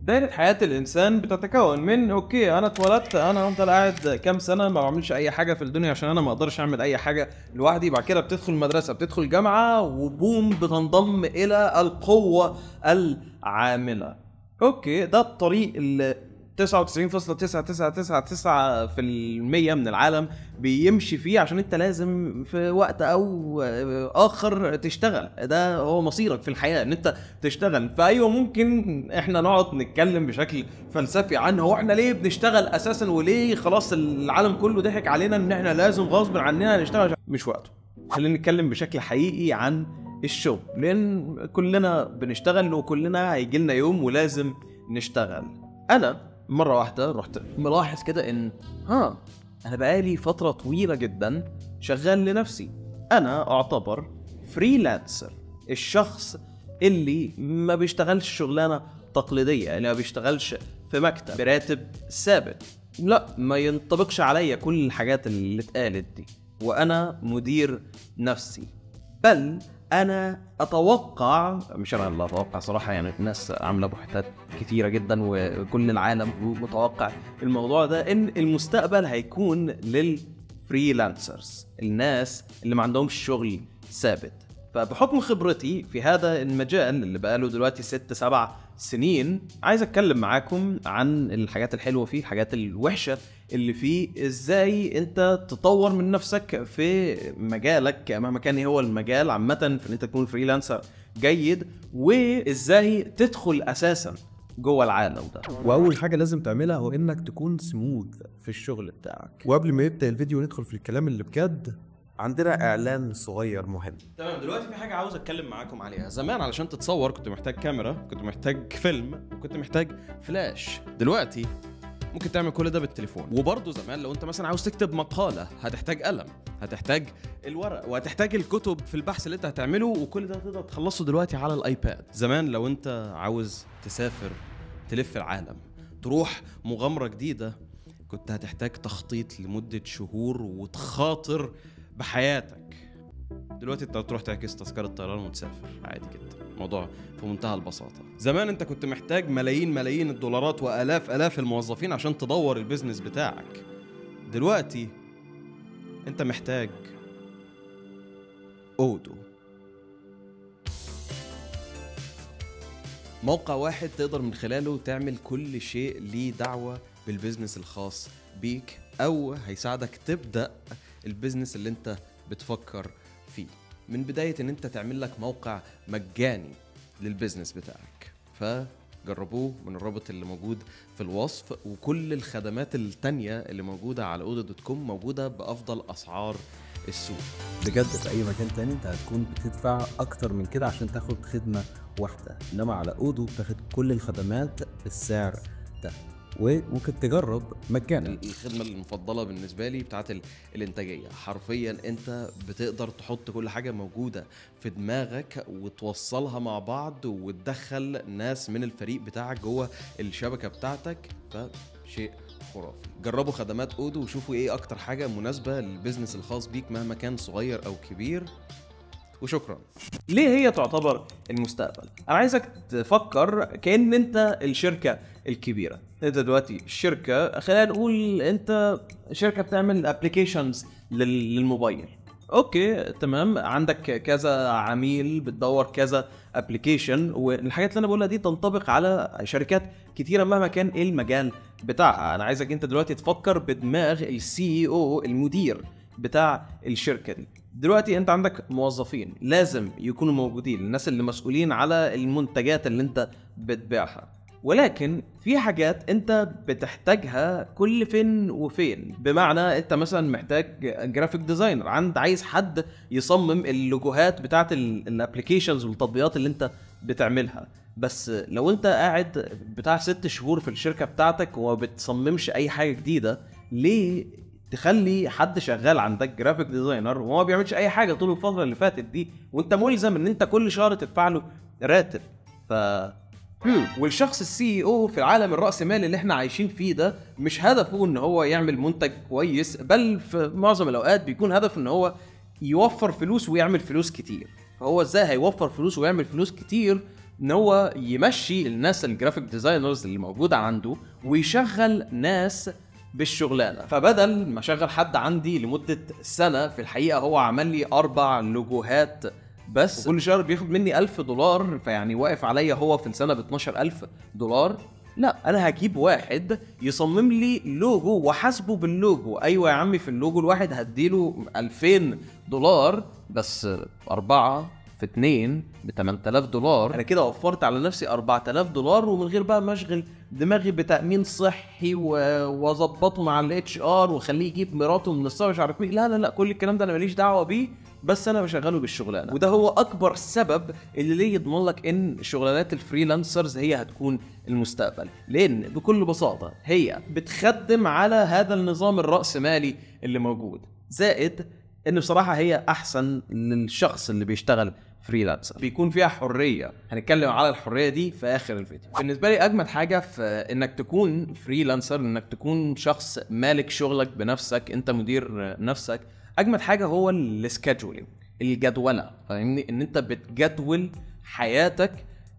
دايرة حياة الإنسان بتتكون من أوكي أنا اتولدت أنا هفضل قاعد كام سنة ما بعملش أي حاجة في الدنيا عشان أنا ما أقدرش أعمل أي حاجة لوحدي بعد كده بتدخل مدرسة بتدخل جامعة وبوم بتنضم إلى القوة العاملة أوكي ده الطريق اللي 99.9999% من العالم بيمشي فيه عشان انت لازم في وقت او اخر تشتغل ده هو مصيرك في الحياه ان انت تشتغل فايوه ممكن احنا نقعد نتكلم بشكل فلسفي عن هو احنا ليه بنشتغل اساسا وليه خلاص العالم كله ضحك علينا ان احنا لازم غصب عننا نشتغل مش وقته خلينا نتكلم بشكل حقيقي عن الشغل لان كلنا بنشتغل وكلنا هيجي لنا يوم ولازم نشتغل انا مره واحده رحت ملاحظ كده ان ها انا بقالي فتره طويله جدا شغال لنفسي انا اعتبر فريلانسر الشخص اللي ما بيشتغلش شغلانه تقليديه اللي ما بيشتغلش في مكتب براتب ثابت لا ما ينطبقش عليا كل الحاجات اللي اتقالت دي وانا مدير نفسي بل انا اتوقع مش انا اللي اتوقع صراحه يعني الناس عامله بحثات كتيره جدا وكل العالم متوقع الموضوع ده ان المستقبل هيكون للفريلانسرز الناس اللي ما عندهمش شغل ثابت فبحكم خبرتي في هذا المجال اللي بقاله دلوقتي ست سبع سنين عايز اتكلم معاكم عن الحاجات الحلوه فيه الحاجات الوحشه اللي فيه ازاي انت تطور من نفسك في مجالك مهما كان إيه هو المجال عامه في ان انت تكون فريلانسر جيد وازاي تدخل اساسا جوه العالم ده واول حاجه لازم تعملها هو انك تكون سموث في الشغل بتاعك وقبل ما يبدا الفيديو ندخل في الكلام اللي بجد عندنا اعلان صغير مهم تمام دلوقتي في حاجه عاوز اتكلم معاكم عليها زمان علشان تتصور كنت محتاج كاميرا كنت محتاج فيلم وكنت محتاج فلاش دلوقتي ممكن تعمل كل ده بالتليفون وبرضه زمان لو انت مثلا عاوز تكتب مقاله هتحتاج قلم هتحتاج الورق وهتحتاج الكتب في البحث اللي انت هتعمله وكل ده تقدر تخلصه دلوقتي على الايباد زمان لو انت عاوز تسافر تلف العالم تروح مغامره جديده كنت هتحتاج تخطيط لمده شهور وتخاطر بحياتك دلوقتي انت تروح تعكس تذكرة طيران وتسافر عادي جدا الموضوع في منتهى البساطة زمان انت كنت محتاج ملايين ملايين الدولارات والاف الاف الموظفين عشان تدور البيزنس بتاعك دلوقتي انت محتاج اودو موقع واحد تقدر من خلاله تعمل كل شيء ليه دعوة بالبيزنس الخاص بيك او هيساعدك تبدأ البيزنس اللي انت بتفكر فيه من بداية ان انت تعمل لك موقع مجاني للبيزنس بتاعك فجربوه من الرابط اللي موجود في الوصف وكل الخدمات التانية اللي موجودة على اودا دوت كوم موجودة بأفضل أسعار السوق بجد في اي مكان تاني انت هتكون بتدفع اكتر من كده عشان تاخد خدمه واحده انما على اودو بتاخد كل الخدمات بالسعر ده وممكن تجرب مجانا الخدمه المفضله بالنسبه لي بتاعت ال- الانتاجيه حرفيا انت بتقدر تحط كل حاجه موجوده في دماغك وتوصلها مع بعض وتدخل ناس من الفريق بتاعك جوه الشبكه بتاعتك فشيء خرافي جربوا خدمات اودو وشوفوا ايه اكتر حاجه مناسبه للبيزنس الخاص بيك مهما كان صغير او كبير وشكرا ليه هي تعتبر المستقبل انا عايزك تفكر كان انت الشركه الكبيره انت دلوقتي الشركه خلينا نقول انت شركه بتعمل ابلكيشنز للموبايل اوكي تمام عندك كذا عميل بتدور كذا ابلكيشن والحاجات اللي انا بقولها دي تنطبق على شركات كتيره مهما كان ايه المجال بتاعها انا عايزك انت دلوقتي تفكر بدماغ السي او المدير بتاع الشركه دي دلوقتي انت عندك موظفين لازم يكونوا موجودين الناس اللي مسؤولين على المنتجات اللي انت بتبيعها ولكن في حاجات انت بتحتاجها كل فين وفين بمعنى انت مثلا محتاج جرافيك ديزاينر عند عايز حد يصمم اللوجوهات بتاعت الابلكيشنز والتطبيقات اللي انت بتعملها بس لو انت قاعد بتاع ست شهور في الشركه بتاعتك وما بتصممش اي حاجه جديده ليه تخلي حد شغال عندك جرافيك ديزاينر وهو ما بيعملش اي حاجه طول الفتره اللي فاتت دي وانت ملزم ان انت كل شهر تدفع له راتب ف هم. والشخص السي او في العالم الراسمالي اللي احنا عايشين فيه ده مش هدفه ان هو يعمل منتج كويس بل في معظم الاوقات بيكون هدف ان هو يوفر فلوس ويعمل فلوس كتير فهو ازاي هيوفر فلوس ويعمل فلوس كتير ان هو يمشي الناس الجرافيك ديزاينرز اللي موجوده عنده ويشغل ناس بالشغلانه فبدل ما اشغل حد عندي لمده سنه في الحقيقه هو عمل لي اربع لوجوهات بس وكل شهر بياخد مني 1000 دولار فيعني واقف عليا هو في السنه ب 12000 دولار لا انا هجيب واحد يصمم لي لوجو واحاسبه باللوجو ايوه يا عمي في اللوجو الواحد هديله 2000 دولار بس اربعه في اتنين ب 8000 دولار انا كده وفرت على نفسي 4000 دولار ومن غير بقى ما اشغل دماغي بتامين صحي و- واظبطه مع الاتش ار واخليه يجيب مراته من الصبح مش عارف مين لا لا لا كل الكلام ده انا ماليش دعوه بيه بس انا بشغله بالشغلانه وده هو اكبر سبب اللي ليه يضمن لك ان شغلانات الفريلانسرز هي هتكون المستقبل لان بكل بساطه هي بتخدم على هذا النظام الراسمالي اللي موجود زائد ان بصراحه هي احسن للشخص اللي بيشتغل فريلانسر بيكون فيها حريه هنتكلم على الحريه دي في اخر الفيديو بالنسبه لي اجمد حاجه في انك تكون فريلانسر انك تكون شخص مالك شغلك بنفسك انت مدير نفسك اجمد حاجه هو السكادجولينج الجدوله فاهمني ان انت بتجدول حياتك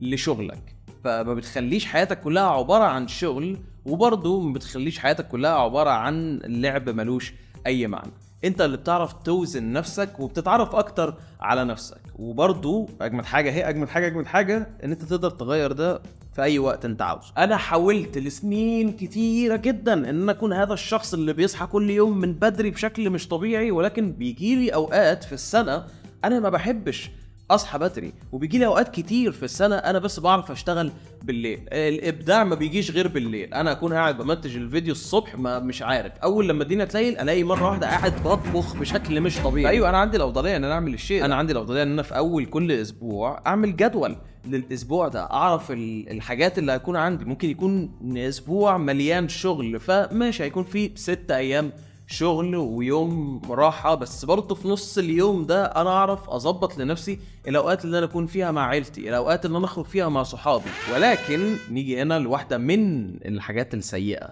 لشغلك فما بتخليش حياتك كلها عباره عن شغل وبرضه ما بتخليش حياتك كلها عباره عن لعب ملوش اي معنى انت اللي بتعرف توزن نفسك وبتتعرف اكتر على نفسك وبرضه اجمد حاجه هي اجمد حاجه اجمد حاجه ان انت تقدر تغير ده في اي وقت انت عاوزه انا حاولت لسنين كتيره جدا ان انا اكون هذا الشخص اللي بيصحى كل يوم من بدري بشكل مش طبيعي ولكن بيجيلي اوقات في السنه انا ما بحبش اصحى بدري وبيجي لي اوقات كتير في السنه انا بس بعرف اشتغل بالليل الابداع ما بيجيش غير بالليل انا اكون قاعد بمنتج الفيديو الصبح ما مش عارف اول لما الدنيا تليل الاقي مره واحده قاعد بطبخ بشكل مش طبيعي ايوه انا عندي الافضليه ان انا اعمل الشيء انا عندي الافضليه ان انا في اول كل اسبوع اعمل جدول للاسبوع ده اعرف ال- الحاجات اللي هتكون عندي ممكن يكون اسبوع مليان شغل فماشي هيكون في ست ايام شغل ويوم راحة بس برضه في نص اليوم ده أنا أعرف أظبط لنفسي الأوقات اللي أنا أكون فيها مع عيلتي الأوقات اللي أنا أخرج فيها مع صحابي ولكن نيجي هنا لواحدة من الحاجات السيئة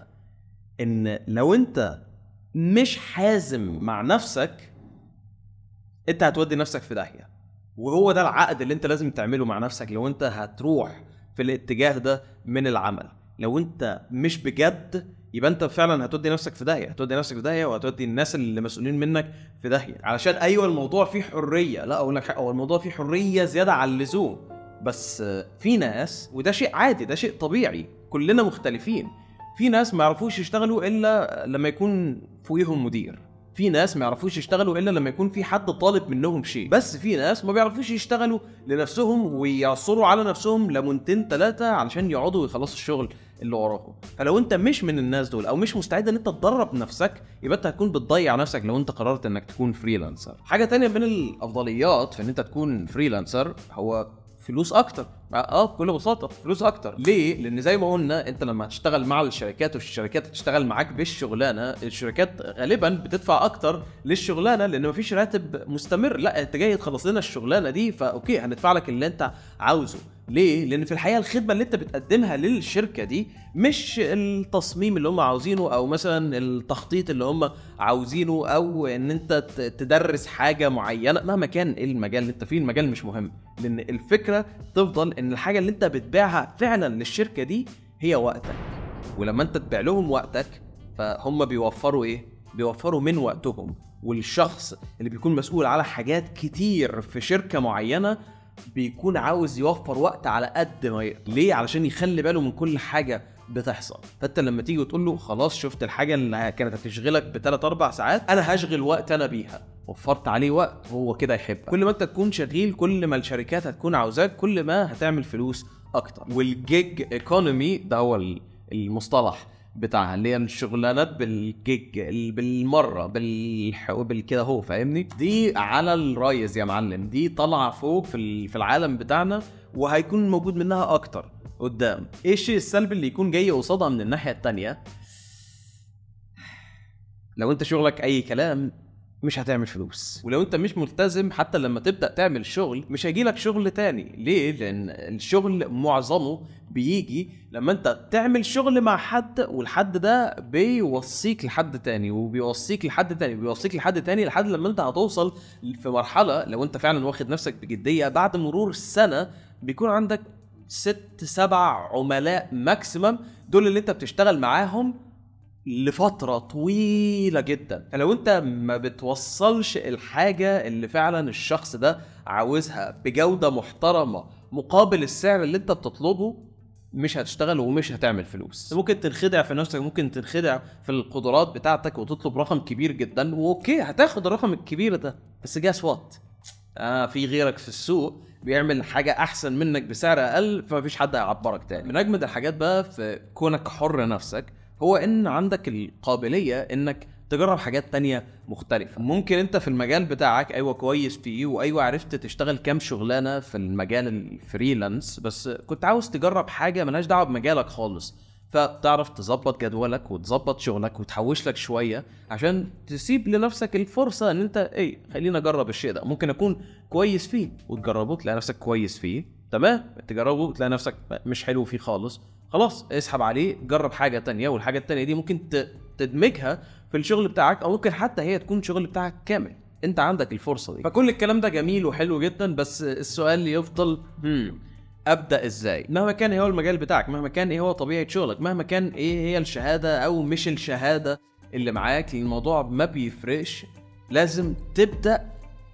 إن لو أنت مش حازم مع نفسك أنت هتودي نفسك في داهية وهو ده العقد اللي أنت لازم تعمله مع نفسك لو أنت هتروح في الاتجاه ده من العمل لو أنت مش بجد يبقى انت فعلا هتودي نفسك في داهيه هتودي نفسك في داهيه وهتودي الناس اللي مسؤولين منك في داهيه علشان ايوه الموضوع فيه حريه لا اقول لك حق، هو الموضوع فيه حريه زياده عن اللزوم بس آه، في ناس وده شيء عادي ده شيء طبيعي كلنا مختلفين في ناس ما يعرفوش يشتغلوا الا لما يكون فوقيهم مدير في ناس ما يعرفوش يشتغلوا الا لما يكون في حد طالب منهم شيء بس في ناس ما بيعرفوش يشتغلوا لنفسهم ويعصروا على نفسهم ليمونتين ثلاثه علشان يقعدوا ويخلصوا الشغل اللي وراهم فلو انت مش من الناس دول او مش مستعد ان انت تدرب نفسك يبقى انت هتكون بتضيع نفسك لو انت قررت انك تكون فريلانسر حاجه تانية من الافضليات في ان انت تكون فريلانسر هو فلوس اكتر اه بكل بساطه فلوس اكتر ليه لان زي ما قلنا انت لما هتشتغل مع الشركات والشركات تشتغل معاك بالشغلانه الشركات غالبا بتدفع اكتر للشغلانه لان مفيش راتب مستمر لا انت جاي تخلص لنا الشغلانه دي فاوكي هندفع لك اللي انت عاوزه ليه؟ لان في الحقيقه الخدمه اللي انت بتقدمها للشركه دي مش التصميم اللي هم عاوزينه او مثلا التخطيط اللي هم عاوزينه او ان انت ت- تدرس حاجه معينه مهما كان ايه المجال اللي انت فيه المجال مش مهم لان الفكره تفضل ان الحاجه اللي انت بتبيعها فعلا للشركه دي هي وقتك ولما انت تبيع لهم وقتك فهم بيوفروا ايه بيوفروا من وقتهم والشخص اللي بيكون مسؤول على حاجات كتير في شركه معينه بيكون عاوز يوفر وقت على قد ما يقدر ليه علشان يخلي باله من كل حاجه بتحصل فانت لما تيجي وتقول له خلاص شفت الحاجه اللي كانت هتشغلك بثلاث اربع ساعات انا هشغل وقت انا بيها وفرت عليه وقت هو كده يحبك كل ما انت تكون شغيل كل ما الشركات هتكون عاوزاك كل ما هتعمل فلوس اكتر والجيج ايكونومي ده هو ال- المصطلح بتاعها اللي هي الشغلانات بالجيج ال- بالمره بالح... بالكده هو فاهمني دي على الرايز يا معلم دي طالعه فوق في ال- في العالم بتاعنا وهيكون موجود منها اكتر قدام ايه الشيء السلبي اللي يكون جاي قصادها من الناحيه التانية لو انت شغلك اي كلام مش هتعمل فلوس ولو انت مش ملتزم حتى لما تبدا تعمل شغل مش هيجيلك شغل تاني ليه لان الشغل معظمه بيجي لما انت تعمل شغل مع حد والحد ده بيوصيك لحد تاني وبيوصيك لحد تاني وبيوصيك لحد تاني لحد لما انت هتوصل في مرحله لو انت فعلا واخد نفسك بجديه بعد مرور سنه بيكون عندك ست سبع عملاء ماكسيمم دول اللي انت بتشتغل معاهم لفترة طويلة جدا لو انت ما بتوصلش الحاجة اللي فعلا الشخص ده عاوزها بجودة محترمة مقابل السعر اللي انت بتطلبه مش هتشتغل ومش هتعمل فلوس ممكن تنخدع في نفسك ممكن تنخدع في القدرات بتاعتك وتطلب رقم كبير جدا واوكي هتاخد الرقم الكبير ده بس جاس وات آه في غيرك في السوق بيعمل حاجة أحسن منك بسعر أقل فمفيش حد هيعبرك تاني من أجمد الحاجات بقى في كونك حر نفسك هو إن عندك القابلية إنك تجرب حاجات تانية مختلفة ممكن انت في المجال بتاعك ايوه كويس فيه وايوه عرفت تشتغل كام شغلانة في المجال الفريلانس بس كنت عاوز تجرب حاجة ملهاش دعوة بمجالك خالص فتعرف تظبط جدولك وتظبط شغلك وتحوش لك شويه عشان تسيب لنفسك الفرصه ان انت ايه خلينا اجرب الشيء ده ممكن اكون كويس فيه وتجربه تلاقي نفسك كويس فيه تمام تجربه تلاقي نفسك مش حلو فيه خالص خلاص اسحب عليه جرب حاجه تانية والحاجه التانية دي ممكن ت- تدمجها في الشغل بتاعك او ممكن حتى هي تكون الشغل بتاعك كامل انت عندك الفرصه دي فكل الكلام ده جميل وحلو جدا بس السؤال يفضل هم ابدا ازاي مهما كان ايه هو المجال بتاعك مهما كان ايه هو طبيعه شغلك مهما كان ايه هي الشهاده او مش الشهاده اللي معاك لأن الموضوع ما بيفرقش لازم تبدا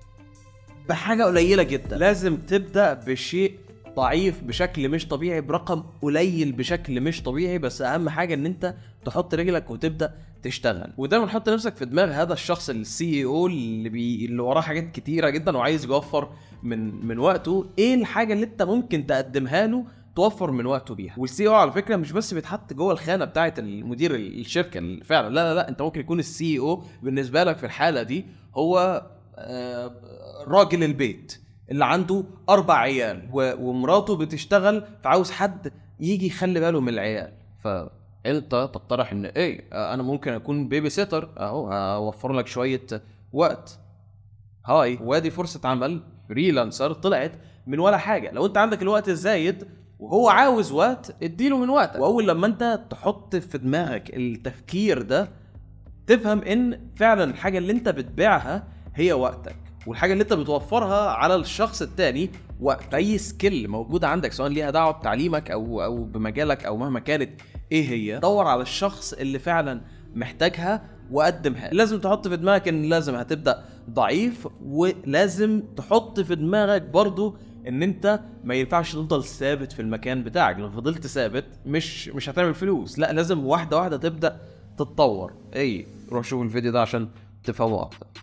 بحاجه قليله جدا لازم تبدا بشيء ضعيف بشكل مش طبيعي برقم قليل بشكل مش طبيعي بس اهم حاجه ان انت تحط رجلك وتبدا تشتغل ودايما حط نفسك في دماغ هذا الشخص السي او اللي بي... اللي وراه حاجات كتيره جدا وعايز يوفر من من وقته ايه الحاجه اللي انت ممكن تقدمها له توفر من وقته بيها والسي او على فكره مش بس بيتحط جوه الخانه بتاعه المدير الشركه فعلا لا لا لا انت ممكن يكون السي او بالنسبه لك في الحاله دي هو آه، راجل البيت اللي عنده اربع عيال و- ومراته بتشتغل فعاوز حد يجي يخلي باله من العيال فانت تقترح ان ايه آه، انا ممكن اكون بيبي سيتر اهو اوفر لك شويه وقت هاي وادي فرصه عمل فريلانسر طلعت من ولا حاجه لو انت عندك الوقت الزايد وهو عاوز وقت اديله من وقتك واول لما انت تحط في دماغك التفكير ده تفهم ان فعلا الحاجه اللي انت بتبيعها هي وقتك والحاجه اللي انت بتوفرها على الشخص التاني وقت اي سكيل موجوده عندك سواء ليها دعوه بتعليمك او او بمجالك او مهما كانت ايه هي دور على الشخص اللي فعلا محتاجها وقدمها لازم تحط في دماغك ان لازم هتبدا ضعيف ولازم تحط في دماغك برضو ان انت ما ينفعش تفضل ثابت في المكان بتاعك لو فضلت ثابت مش مش هتعمل فلوس لا لازم واحده واحده تبدا تتطور اي روح شوف الفيديو ده عشان تفهمه اكتر